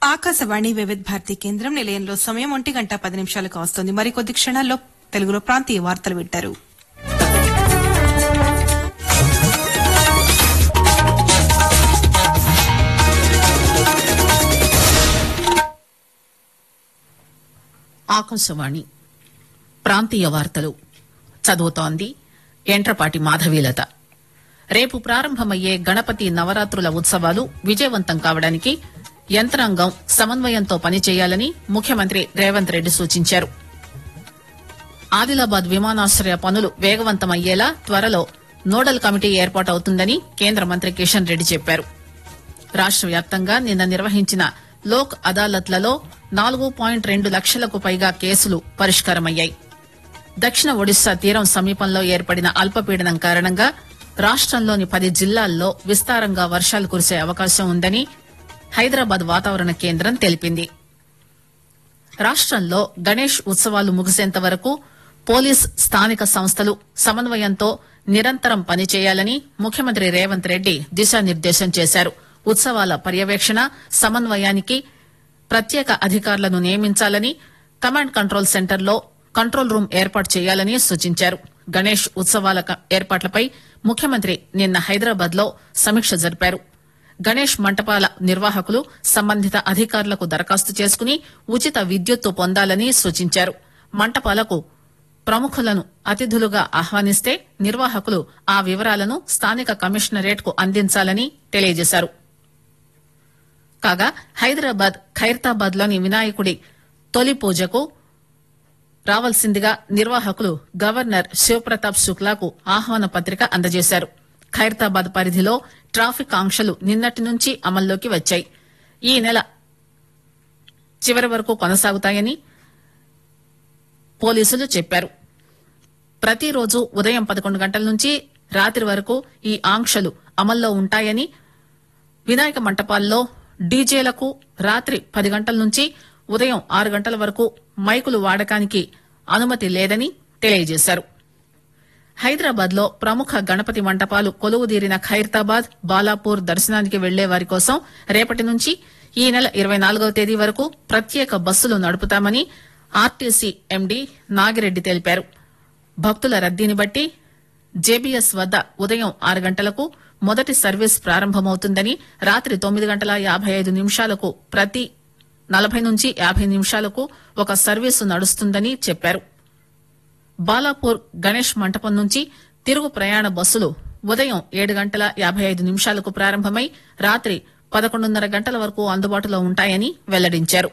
ఆకాశవాణి వివిధ భారతి కేంద్రం నిలయంలో సమయం ఒంటి గంట పది నిమిషాలకు వస్తుంది మరికొద్ది క్షణాల్లో తెలుగులో ప్రాంతీయ వార్తలు వింటారు ఆకాశవాణి ప్రాంతీయ వార్తలు చదువుతోంది ఎంట్రపాటి మాధవీలత రేపు ప్రారంభమయ్యే గణపతి నవరాత్రుల ఉత్సవాలు విజయవంతం కావడానికి యంత్రాంగం సమన్వయంతో పనిచేయాలని ముఖ్యమంత్రి రేవంత్ రెడ్డి సూచించారు ఆదిలాబాద్ విమానాశ్రయ పనులు వేగవంతమయ్యేలా త్వరలో నోడల్ కమిటీ ఏర్పాటవుతుందని కేంద్ర మంత్రి కిషన్ రెడ్డి చెప్పారు రాష్ట వ్యాప్తంగా నిన్న నిర్వహించిన లోక్ అదాలత్లలో నాలుగు పాయింట్ రెండు లక్షలకు పైగా కేసులు పరిష్కారమయ్యాయి దక్షిణ ఒడిశా తీరం సమీపంలో ఏర్పడిన అల్పపీడనం కారణంగా రాష్టంలోని పది జిల్లాల్లో విస్తారంగా వర్షాలు కురిసే అవకాశం ఉందని హైదరాబాద్ వాతావరణ కేంద్రం తెలిపింది రాష్టంలో గణేష్ ఉత్సవాలు ముగిసేంత వరకు పోలీస్ స్థానిక సంస్థలు సమన్వయంతో నిరంతరం పనిచేయాలని ముఖ్యమంత్రి రేవంత్ రెడ్డి దిశానిర్దేశం చేశారు ఉత్సవాల పర్యవేక్షణ సమన్వయానికి ప్రత్యేక అధికారులను నియమించాలని కమాండ్ కంట్రోల్ సెంటర్లో కంట్రోల్ రూమ్ ఏర్పాటు చేయాలని సూచించారు గణేష్ ఉత్సవాల క- ఏర్పాట్లపై ముఖ్యమంత్రి నిన్న హైదరాబాద్ లో సమీక్ష జరిపారు గణేష్ మంటపాల నిర్వాహకులు సంబంధిత అధికారులకు దరఖాస్తు చేసుకుని ఉచిత విద్యుత్తు పొందాలని సూచించారు మంటపాలకు ప్రముఖులను అతిథులుగా ఆహ్వానిస్తే నిర్వాహకులు ఆ వివరాలను స్థానిక కమిషనరేట్ కు అందించాలని తెలియజేశారు కాగా హైదరాబాద్ ఖైరతాబాద్ లోని వినాయకుడి తొలి పూజకు రావాల్సిందిగా నిర్వాహకులు గవర్నర్ శివప్రతాప్ శుక్లాకు ఆహ్వాన పత్రిక అందజేశారు ఖైరతాబాద్ పరిధిలో ట్రాఫిక్ ఆంక్షలు నిన్నటి నుంచి అమల్లోకి వచ్చాయి ఈ నెల చివరి వరకు కొనసాగుతాయని పోలీసులు చెప్పారు ప్రతిరోజు ఉదయం పదకొండు గంటల నుంచి రాత్రి వరకు ఈ ఆంక్షలు అమల్లో ఉంటాయని వినాయక మంటపాల్లో డీజేలకు రాత్రి పది గంటల నుంచి ఉదయం ఆరు గంటల వరకు మైకులు వాడకానికి అనుమతి లేదని తెలియజేశారు హైదరాబాద్ లో ప్రముఖ గణపతి మంటపాలు కొలువుదీరిన ఖైరతాబాద్ బాలాపూర్ దర్శనానికి వెళ్లే వారి కోసం రేపటి నుంచి ఈ నెల ఇరవై నాలుగవ తేదీ వరకు ప్రత్యేక బస్సులు నడుపుతామని ఆర్టీసీ ఎండీ నాగిరెడ్డి తెలిపారు భక్తుల రద్దీని బట్టి జేబీఎస్ వద్ద ఉదయం ఆరు గంటలకు మొదటి సర్వీస్ ప్రారంభమవుతుందని రాత్రి తొమ్మిది గంటల యాభై ఐదు నిమిషాలకు ప్రతి నలభై నుంచి యాభై నిమిషాలకు ఒక సర్వీసు నడుస్తుందని చెప్పారు బాలాపూర్ గణేష్ మంటపం నుంచి తిరుగు ప్రయాణ బస్సులు ఉదయం ఏడు గంటల యాభై ఐదు నిమిషాలకు ప్రారంభమై రాత్రి పదకొండున్నర గంటల వరకు అందుబాటులో ఉంటాయని వెల్లడించారు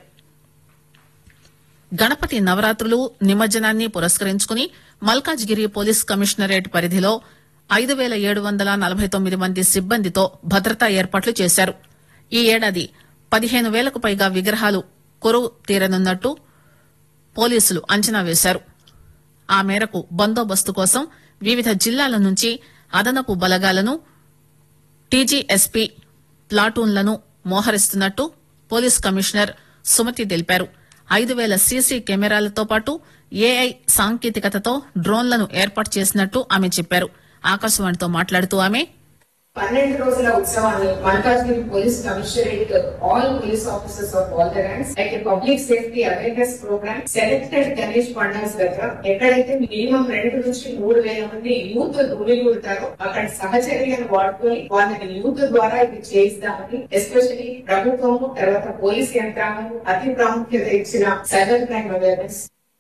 గణపతి నవరాత్రులు నిమజ్జనాన్ని పురస్కరించుకుని మల్కాజ్గిరి పోలీస్ కమిషనరేట్ పరిధిలో ఐదు పేల ఏడు వందల నలభై తొమ్మిది మంది సిబ్బందితో భద్రతా ఏర్పాట్లు చేశారు ఈ ఏడాది పదిహేను వేలకు పైగా విగ్రహాలు కొరువు తీరనున్నట్టు పోలీసులు అంచనా వేశారు ఆ మేరకు బందోబస్తు కోసం వివిధ జిల్లాల నుంచి అదనపు బలగాలను టీజీఎస్పీ ప్లాటూన్లను మోహరిస్తున్నట్టు పోలీస్ కమిషనర్ సుమతి తెలిపారు ఐదు వేల సీసీ కెమెరాలతో పాటు ఏఐ సాంకేతికతతో డ్రోన్లను ఏర్పాటు చేసినట్టు ఆమె చెప్పారు ఆకాశవాణితో మాట్లాడుతూ ఆమె పన్నెండు రోజుల ఉత్సవాన్ని Malkajgiri police commissionerate all police officers of all the ranks like public safety awareness program selected Ganesh pandals దగ్గర ఎక్కడైతే మినిమం రెండు నుంచి మూడు వేల మంది యూత్ ఉంటారో అక్కడ సహచర్యను వాడుకొని వాళ్ళని యూత్ ద్వారా ఇది చేయిస్తామని ఎస్పెషల్లీ ప్రభుత్వము తర్వాత పోలీస్ యంత్రాంగం అతి ప్రాముఖ్యత ఇచ్చిన సైబర్ క్రైమ్ అవేర్నెస్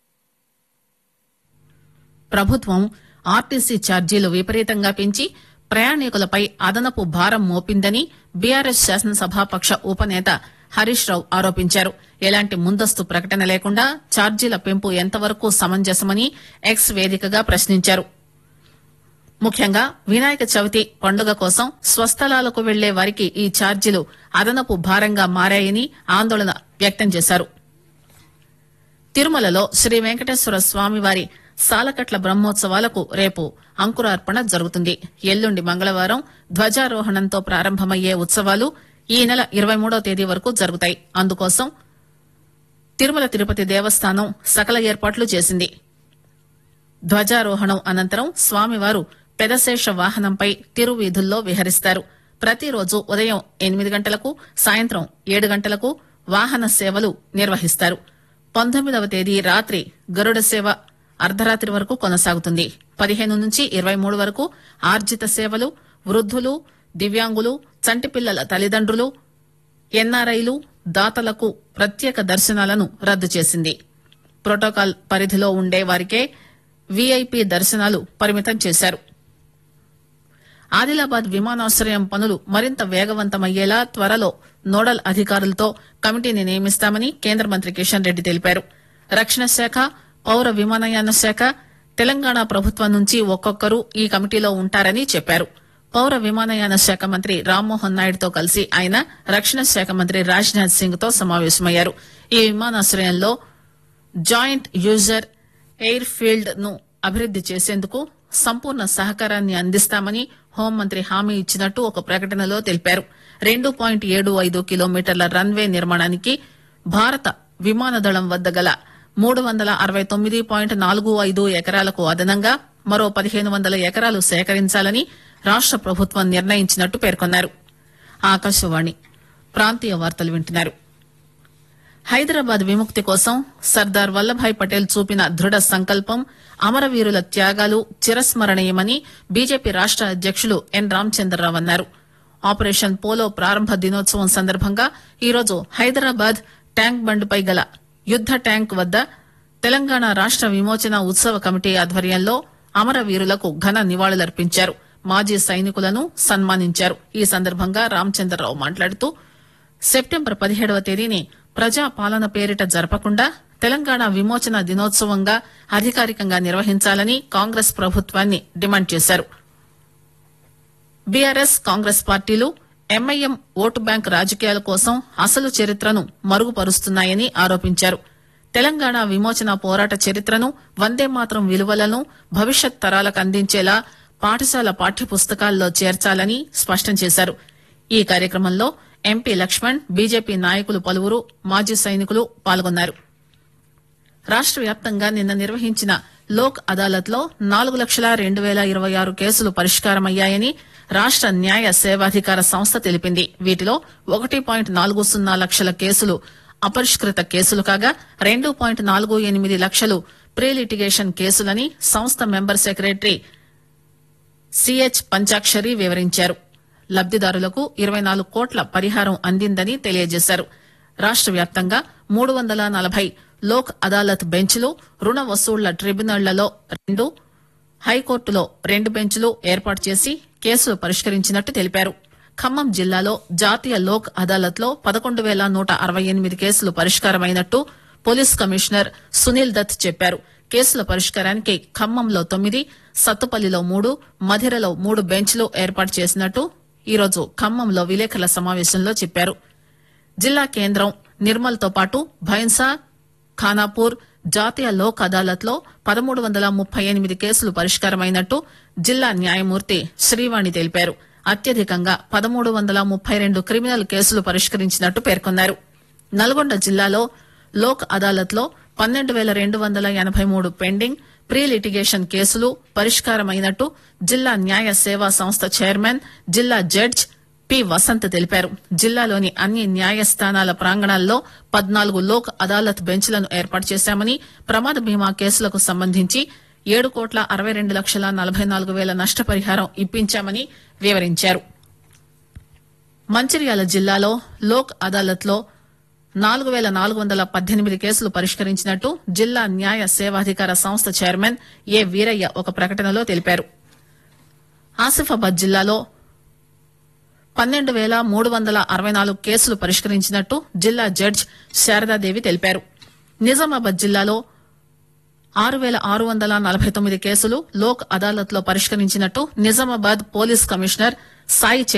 ప్రభుత్వం ఆర్టీసీ ఛార్జీలు విపరీతంగా పెంచి ప్రయాణికులపై అదనపు భారం మోపిందని బీఆర్ఎస్ శాసనసభాపక్ష ఉపనేత హరీష్ రావు ఆరోపించారు ఎలాంటి ముందస్తు ప్రకటన లేకుండా ఛార్జీల పెంపు ఎంతవరకు సమంజసమని ఎక్స్ వేదికగా ప్రశ్నించారు ముఖ్యంగా వినాయక చవితి పండుగ కోసం స్వస్థలాలకు వెళ్లే వారికి ఈ ఛార్జీలు అదనపు భారంగా మారాయని ఆందోళన వ్యక్తం చేశారు తిరుమలలో శ్రీ వెంకటేశ్వర స్వామివారి సాలకట్ల బ్రహ్మోత్సవాలకు రేపు అంకురార్పణ జరుగుతుంది ఎల్లుండి మంగళవారం ధ్వజారోహణంతో ప్రారంభమయ్యే ఉత్సవాలు ఈ నెల ఇరవై మూడో తేదీ వరకు జరుగుతాయి అందుకోసం తిరుమల తిరుపతి దేవస్థానం సకల ఏర్పాట్లు చేసింది ధ్వజారోహణం అనంతరం స్వామివారు పెదశేష వాహనంపై తిరువీధుల్లో విహరిస్తారు ప్రతిరోజు ఉదయం ఎనిమిది గంటలకు సాయంత్రం ఏడు గంటలకు వాహన సేవలు నిర్వహిస్తారు పంతొమ్మిదవ తేదీ రాత్రి గరుడ సేవ అర్ధరాత్రి వరకు కొనసాగుతుంది పదిహేను నుంచి ఇరవై మూడు వరకు ఆర్జిత సేవలు వృద్ధులు దివ్యాంగులు చంటిపిల్లల తల్లిదండ్రులు ఎన్ఆర్ఐలు దాతలకు ప్రత్యేక దర్శనాలను రద్దు చేసింది ప్రోటోకాల్ పరిధిలో ఉండే వారికే వీఐపీ దర్శనాలు పరిమితం చేశారు ఆదిలాబాద్ విమానాశ్రయం పనులు మరింత వేగవంతమయ్యేలా త్వరలో నోడల్ అధికారులతో కమిటీని నియమిస్తామని కేంద్ర మంత్రి కిషన్ రెడ్డి తెలిపారు రక్షణ శాఖ పౌర విమానయాన శాఖ తెలంగాణ ప్రభుత్వం నుంచి ఒక్కొక్కరు ఈ కమిటీలో ఉంటారని చెప్పారు పౌర విమానయాన శాఖ మంత్రి రామ్మోహన్ నాయుడుతో కలిసి ఆయన రక్షణ శాఖ మంత్రి రాజ్నాథ్ సింగ్ తో సమావేశమయ్యారు ఈ విమానాశ్రయంలో జాయింట్ యూజర్ ఎయిర్ ఫీల్డ్ ను అభివృద్ది చేసేందుకు సంపూర్ణ సహకారాన్ని అందిస్తామని హోంమంత్రి హామీ ఇచ్చినట్టు ఒక ప్రకటనలో తెలిపారు రెండు పాయింట్ ఏడు ఐదు కిలోమీటర్ల రన్వే నిర్మాణానికి భారత విమానదళం వద్ద గల మూడు వందల అరవై తొమ్మిది పాయింట్ నాలుగు ఐదు ఎకరాలకు అదనంగా మరో పదిహేను వందల ఎకరాలు సేకరించాలని రాష్ట ప్రభుత్వం నిర్ణయించినట్టు పేర్కొన్నారు ఆకాశవాణి ప్రాంతీయ వార్తలు వింటున్నారు హైదరాబాద్ విముక్తి కోసం సర్దార్ వల్లభాయ్ పటేల్ చూపిన దృఢ సంకల్పం అమరవీరుల త్యాగాలు చిరస్మరణీయమని బీజేపీ రాష్ట అధ్యకులు ఎన్ రామచంద్రరావు అన్నారు ఆపరేషన్ పోలో ప్రారంభ దినోత్సవం సందర్భంగా ఈరోజు హైదరాబాద్ ట్యాంక్ బండ్పై గల యుద్ద ట్యాంక్ వద్ద తెలంగాణ రాష్ట విమోచన ఉత్సవ కమిటీ ఆధ్వర్యంలో అమరవీరులకు ఘన నివాళులర్పించారు మాజీ సైనికులను సన్మానించారు ఈ సందర్భంగా రామచంద్రరావు మాట్లాడుతూ సెప్టెంబర్ పదిహేడవ తేదీని ప్రజా పాలన పేరిట జరపకుండా తెలంగాణ విమోచన దినోత్సవంగా అధికారికంగా నిర్వహించాలని కాంగ్రెస్ ప్రభుత్వాన్ని డిమాండ్ చేశారు బీఆర్ఎస్ కాంగ్రెస్ పార్టీలు ఎంఐఎం ఓటు బ్యాంక్ రాజకీయాల కోసం అసలు చరిత్రను మరుగుపరుస్తున్నాయని ఆరోపించారు తెలంగాణ విమోచన పోరాట చరిత్రను వందే మాత్రం విలువలను భవిష్యత్ తరాలకు అందించేలా పాఠశాల పాఠ్యపుస్తకాల్లో చేర్చాలని స్పష్టం చేశారు ఈ కార్యక్రమంలో ఎంపీ లక్ష్మణ్ బీజేపీ నాయకులు పలువురు మాజీ సైనికులు పాల్గొన్నారు రాష్ట వ్యాప్తంగా నిన్న నిర్వహించిన లోక్ అదాలత్ లో నాలుగు లక్షల రెండు పేల ఇరవై ఆరు కేసులు పరిష్కారమయ్యాయని రాష్ట న్యాయ సేవాధికార సంస్థ తెలిపింది వీటిలో ఒకటి పాయింట్ నాలుగు సున్నా లక్షల కేసులు అపరిష్కృత కేసులు కాగా రెండు పాయింట్ నాలుగు ఎనిమిది లక్షలు ప్రీ లిటిగేషన్ కేసులని సంస్థ మెంబర్ సెక్రటరీ సిహెచ్ పంచాక్షరి వివరించారు లబ్దిదారులకు ఇరవై నాలుగు కోట్ల పరిహారం అందిందని తెలియజేశారు రాష్ట వ్యాప్తంగా మూడు వందల నలభై లోక్ అదాలత్ బెంచ్లు రుణ వసూళ్ల ట్రిబ్యునళ్లలో రెండు హైకోర్టులో రెండు బెంచ్లు ఏర్పాటు చేసి కేసులు పరిష్కరించినట్టు తెలిపారు ఖమ్మం జిల్లాలో జాతీయ లోక్ అదాలత్ లో పదకొండు పేల నూట అరవై ఎనిమిది కేసులు పరిష్కారమైనట్టు పోలీస్ కమిషనర్ సునీల్ దత్ చెప్పారు కేసుల పరిష్కారానికి ఖమ్మంలో తొమ్మిది సత్తుపల్లిలో మూడు మధిరలో మూడు బెంచ్లు ఏర్పాటు చేసినట్టు ఈరోజు ఖమ్మంలో విలేకరుల సమావేశంలో చెప్పారు జిల్లా కేంద్రం నిర్మల్ తో పాటు భైన్సా ఖానాపూర్ జాతీయ లోక్ అదాలత్ లో పదమూడు వందల ముప్పై ఎనిమిది కేసులు పరిష్కారమైనట్టు జిల్లా న్యాయమూర్తి శ్రీవాణి తెలిపారు అత్యధికంగా పదమూడు వందల ముప్పై రెండు క్రిమినల్ కేసులు పరిష్కరించినట్టు పేర్కొన్నారు నల్గొండ జిల్లాలో లోక్ అదాలత్ లో పన్నెండు పేల రెండు వందల ఎనబై మూడు పెండింగ్ ప్రీ లిటిగేషన్ కేసులు పరిష్కారమైనట్టు జిల్లా న్యాయ సేవా సంస్థ చైర్మన్ జిల్లా జడ్జ్ పి వసంత్ తెలిపారు జిల్లాలోని అన్ని న్యాయస్థానాల ప్రాంగణాల్లో పద్నాలుగు లోక్ అదాలత్ బెంచ్లను ఏర్పాటు చేశామని ప్రమాద బీమా కేసులకు సంబంధించి ఏడు కోట్ల అరవై రెండు లక్షల నలభై నాలుగు వేల నష్టపరిహారం ఇప్పించామని వివరించారు మంచిర్యాల జిల్లాలో లోక్ అదాలత్ లో నాలుగు పేల నాలుగు వందల పద్దెనిమిది కేసులు పరిష్కరించినట్టు జిల్లా న్యాయ సేవాధికార సంస్థ చైర్మన్ ఏ వీరయ్య ఒక ప్రకటనలో తెలిపారు ఆసిఫాబాద్ జిల్లాలో పన్నెండు పేల మూడు వందల అరవై నాలుగు కేసులు పరిష్కరించినట్టు జిల్లా జడ్జ్ శారదాదేవి తెలిపారు నిజామాబాద్ జిల్లాలో ఆరు పేల ఆరు వందల నలభై తొమ్మిది కేసులు లోక్ అదాలత్ లో పరిష్కరించినట్టు నిజామాబాద్ పోలీస్ కమిషనర్ సాయి